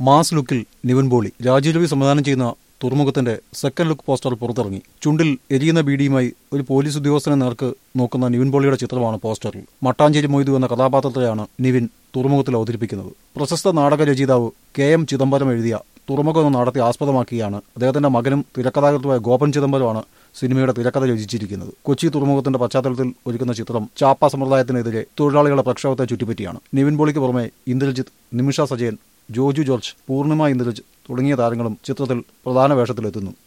mass ലുക്കിൽ Nivin poly Rajeev Ravi സംവിധാനം ചെയ്യുന്ന തുറമുഖത്തിന്റെ സെക്കൻഡ് ലുക്ക് പോസ്റ്റർ പുറത്തിറങ്ങി ചുണ്ടിൽ എരിയുന്ന ബീഡിയുമായി ഒരു പോലീസ് ഉദ്യോഗസ്ഥനെ നേർക്ക് നോക്കുന്ന നിവിൻ പോളിയുടെ ചിത്രമാണ് പോസ്റ്ററിൽ മട്ടാഞ്ചേരി മൊയ്തു എന്ന കഥാപാത്രത്തെയാണ് നിവിൻ തുറമുഖത്തിൽ അവതരിപ്പിക്കുന്നത് പ്രശസ്ത നാടക രചയിതാവ് കെ എം ചിദംബരം എഴുതിയ തുറമുഖം എന്ന നാടകത്തെ ആസ്പദമാക്കിയാണ് അദ്ദേഹത്തിന്റെ മകനും തിരക്കഥാകൃത്തുമായ ഗോപൻ ചിദംബരമാണ് സിനിമയുടെ തിരക്കഥ രചിച്ചിരിക്കുന്നത് കൊച്ചി തുറമുഖത്തിന്റെ പശ്ചാത്തലത്തിൽ ഒരുക്കുന്ന ചിത്രം ചാപ്പ സമ്പ്രദായത്തിനെതിരെ തൊഴിലാളികളുടെ പ്രക്ഷോഭത്തെ ചുറ്റിപ്പറ്റിയാണ് നിവിൻ പോളിക്ക് പുറമെ ഇന്ദ്രജിത്ത് നിമിഷ സജയൻ ജോജു ജോർജ് പൂർണിമ ഇന്ദ്രജിത്ത് തുടങ്ങിയ താരങ്ങളും ചിത്രത്തിൽ പ്രധാന വേഷത്തിലെത്തുന്നു